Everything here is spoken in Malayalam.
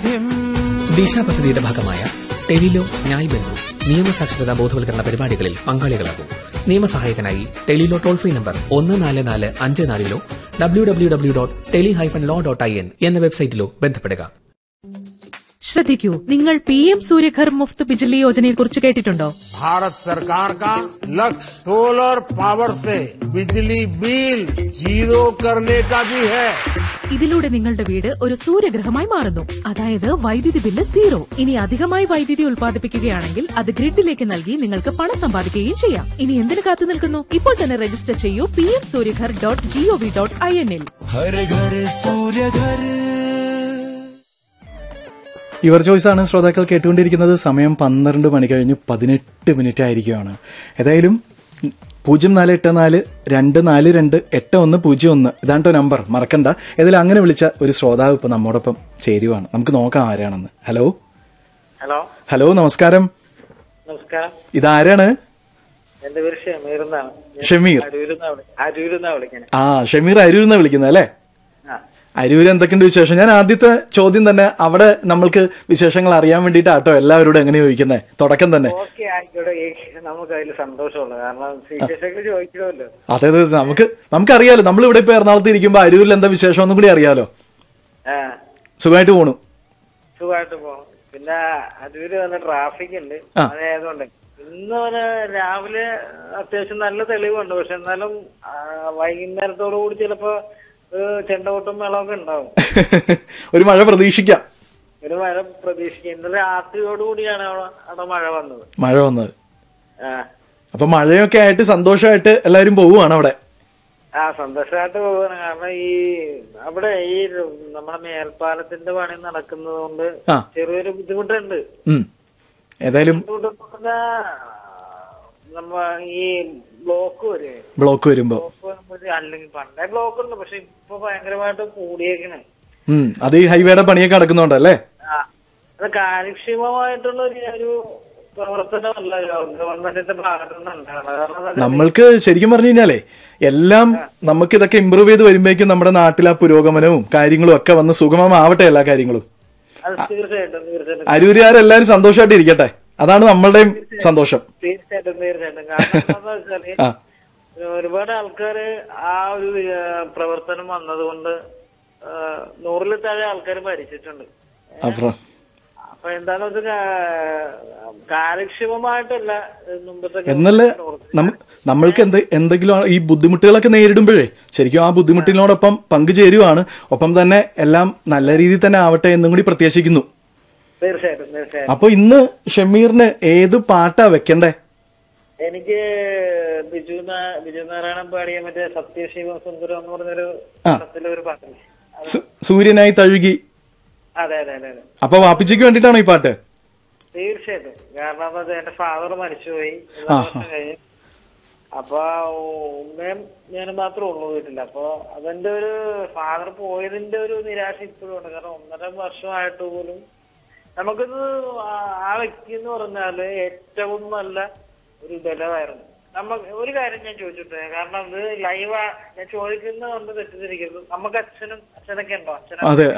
സാന്നിധ്യം ദിശ പദ്ധതിയുടെ ഭാഗമായ ടെലിലോ ന്യായ് ബന്ധു നിയമസാക്ഷരതാ ബോധവൽക്കരണ പരിപാടികളിൽ പങ്കാളികളാകും നിയമസഹായത്തിനായി ടെലിലോ ടോൾ ഫ്രീ നമ്പർ ഒന്ന് നാല് നാല് അഞ്ച് നാലിലോ W W W dot tele hyphen law dot I N എന്ന വെബ്സൈറ്റിലോ ബന്ധപ്പെടുക ശ്രദ്ധിക്കൂ നിങ്ങൾ പി എം സൂര്യഘർ മുഫ്ത് ബിജ്ലി യോജനയെ കുറിച്ച് കേട്ടിട്ടുണ്ടോ भारत सरकार का लक्ष्य सोलर पावर से बिजली बिल जीरो करने का भी है ഇതിലൂടെ നിങ്ങളുടെ വീട് ഒരു സൂര്യഗ്രഹമായി മാറുന്നു അതായത് വൈദ്യുതി ബില്ല് സീറോ ഇനി അധികമായി വൈദ്യുതി ഉൽപ്പാദിപ്പിക്കുകയാണെങ്കിൽ അത് ഗ്രിഡിലേക്ക് നൽകി നിങ്ങൾക്ക് പണം സമ്പാദിക്കുകയും ചെയ്യാം ഇനി എന്തിനു കാത്തു നിൽക്കുന്നു ഇപ്പോൾ തന്നെ രജിസ്റ്റർ ചെയ്യൂ P M Surya Ghar dot GOV dot I എന്നിൽ ഹര ഘർ സൂര്യ ഘർ യുവർ ചോയ്സ് ആണ് ശ്രോതാക്കൾ കേട്ടുകൊണ്ടിരിക്കുന്നത് സമയം പന്ത്രണ്ട് മണി കഴിഞ്ഞ് പതിനെട്ട് മിനിറ്റ് ആയിരിക്കുകയാണ് ഏതായാലും പൂജ്യം നാല് എട്ട് നാല് രണ്ട് നാല് രണ്ട് എട്ട് ഒന്ന് പൂജ്യം ഒന്ന് ഇതാണ് കേട്ടോ നമ്പർ മറക്കണ്ട ഏതായാലും അങ്ങനെ വിളിച്ച ഒരു ശ്രോതാവ് ഇപ്പൊ നമ്മോടൊപ്പം ചേരുവാണ് നമുക്ക് നോക്കാം ആരാണെന്ന് ഹലോ ഹലോ ഹലോ നമസ്കാരം നമസ്കാരം ഇതാരാണ് എന്റെ പേര് ഷമീർ എന്നാണ് ഞാൻ ഷമീർ അരൂരിന്നാ വിളി- അരൂരിന്നാ വിളിക്കണേ ആ ഷമീർ അരൂരിൽ നിന്ന് വിളിക്കുന്നത് അല്ലേ ആ അരൂര് എന്തൊക്കെയുണ്ട് വിശേഷം ഞാൻ ആദ്യത്തെ ചോദ്യം തന്നെ അവിടെ നമ്മൾക്ക് വിശേഷങ്ങൾ അറിയാൻ വേണ്ടിയിട്ടാട്ടോ എല്ലാവരോടും എങ്ങനെ ചോദിക്കുന്നത് തുടക്കം തന്നെ ഓക്കെ ആയിക്കോട്ടെ ഈ നമുക്ക് അതിൽ സന്തോഷമുള്ളൂ കാരണം വിശേഷങ്ങൾ ചോദിക്കണമല്ലോ അതെ അതെ അതെ. നമുക്ക് നമുക്കറിയാലോ നമ്മൾ ഇവിടെ ഇപ്പൊ എറണാകുളത്ത് ഇരിക്കുമ്പോ അരൂരിൽ എന്താ വിശേഷം ഒന്നും കൂടി അറിയാലോ ആ സുഖമായിട്ട് പോണു സുഖമായിട്ട് പോകണം പിന്നെ അരൂര് നല്ല ട്രാഫിക് ഉണ്ട് ആ. അതായതുകൊണ്ട് ഇന്ന് ഒരു രാവിലെ അത്യാവശ്യം നല്ല തെളിവുണ്ട് പക്ഷെ എന്നാലും ആ, വൈകുന്നേരത്തോടു കൂടി ചിലപ്പോ ഒരു ചെണ്ടകൊട്ടും മേളമൊക്കെ ഉണ്ടാവും ഒരു മഴ പ്രതീക്ഷിക്കാം ഒരു മഴ പ്രതീക്ഷിക്കുക ഇന്നലെ രാത്രിയോടുകൂടിയാണ് അവിടെ അവിടെ മഴ വന്നത് മഴ വന്നത് ആ അപ്പൊ മഴയൊക്കെ ആയിട്ട് സന്തോഷമായിട്ട് എല്ലാവരും പോവുകയാണ് അവിടെ ആ സന്തോഷമായിട്ട് പോവാണ് കാരണം ഈ അവിടെ ഈ നമ്മുടെ മേൽപ്പാലത്തിന്റെ പണി നടക്കുന്നത് കൊണ്ട് ആ. ചെറിയൊരു ബുദ്ധിമുട്ടുണ്ട് ഉം ഏതായാലും ബുദ്ധിമുട്ടെന്ന് പറഞ്ഞാ നമ്മ ഈ ബ്ലോക്ക് വരെ ബ്ലോക്ക് വരുമ്പോ ബ്ലോക്ക് വരുമ്പോ അല്ലെങ്കിൽ പണ്ടേ ബ്ലോക്ക് ഉണ്ട് പക്ഷെ ഇപ്പൊ ഭയങ്കരമായിട്ട് കൂടിയേക്കണേ ഉം അത് ഈ ഹൈവേയുടെ പണിയൊക്കെ നടക്കുന്നുണ്ടല്ലേ ആ അത് കാര്യക്ഷമമായിട്ടുള്ള ഒരു ഒരു പ്രവർത്തനമല്ല ഗവൺമെന്റിന്റെ ഭാഗത്തുനിന്ന് ഉണ്ടാകണം കാരണം അത് നമ്മൾക്ക് ശരിക്കും പറഞ്ഞു കഴിഞ്ഞാലേ എല്ലാം നമുക്ക് ഇതൊക്കെ ഇമ്പ്രൂവ് ചെയ്ത് വരുമ്പോഴേക്കും നമ്മുടെ നാട്ടിൽ ആ പുരോഗമനവും കാര്യങ്ങളും ഒക്കെ വന്ന് സുഗമമാവട്ടെ എല്ലാ കാര്യങ്ങളും അത് തീർച്ചയായിട്ടും തീർച്ചയായിട്ടും അരൂരുകാരെല്ലാവരും സന്തോഷമായിട്ട് ഇരിക്കട്ടെ അതാണ് നമ്മളുടെയും സന്തോഷം തീർച്ചയായിട്ടും തീർച്ചയായിട്ടും കാരണം എന്താന്ന് വെച്ചാല് ആ ഒരുപാട് ആൾക്കാര് ആ ഒരു ആ, പ്രവർത്തനം വന്നതുകൊണ്ട് ആ, നൂറിൽ താഴെ ആൾക്കാർ മരിച്ചിട്ടുണ്ട് അപ്പുറം അപ്പൊ എന്താന്ന് വെച്ചാൽ കാര്യക്ഷമമായിട്ടല്ല മുമ്പത്തെ എന്നല്ല നമ്മ- നമ്മൾക്ക് എന്ത് എന്തെങ്കിലും ആ- ഈ ബുദ്ധിമുട്ടുകളൊക്കെ നേരിടുമ്പോഴേ ശരിക്കും ആ ബുദ്ധിമുട്ടിനോടൊപ്പം പങ്കുചേരുവാണ് ഒപ്പം തന്നെ എല്ലാം നല്ല രീതിയിൽ തന്നെ ആവട്ടെ എന്നും കൂടി പ്രത്യാശിക്കുന്നു തീർച്ചയായിട്ടും തീർച്ചയായിട്ടും അപ്പൊ ഇന്ന് ഷമീറിന് ഏത് പാട്ടാ വെക്കണ്ടേ എനിക്ക് ബിജു നാ- ബിജു നാരായണൻ പാടിയ മറ്റേ സത്യശിവ സുന്ദരം എന്ന് പറഞ്ഞൊരു ആ. പടത്തിലെ ഒരു പാട്ടില്ലേ അത് സു- സൂര്യനായി തഴുകി അതെ അതെ അതെ അതെ അപ്പൊ വാപ്പിച്ചയ്ക്ക് വേണ്ടിയിട്ടാണോ ഈ പാട്ട് തീർച്ചയായിട്ടും കാരണം എന്താ വെച്ചാ എന്റെ ഫാദർ മരിച്ചുപോയി ആ, വർഷം കഴിഞ്ഞ് അപ്പൊ ഉമ്മയും ഞാനും മാത്രമേ ഉള്ളൂ വീട്ടിൽ അപ്പൊ അതിന്റെ ഒരു ഫാദർ പോയതിന്റെ ഒരു നിരാശ ഇപ്പോഴും ഉണ്ട് കാരണം ഒന്നര വർഷമായിട്ട് പോലും നമുക്കിത് ആ- ആ വ്യക്തി എന്ന് പറഞ്ഞാല് ഏറ്റവും നല്ല ഒരു ബലമായിരുന്നു നമ്മ ഒരു കാര്യം ഞാൻ ചോദിച്ചിട്ട് കാരണം ഇത് ലൈവാ ഞാൻ ചോദിക്കുന്ന കൊണ്ട് തെറ്റിദ്ധരിക്കരുത് നമുക്ക് അച്ഛനും അച്ഛനൊക്കെ ഉണ്ടോ അച്ഛനും അതെ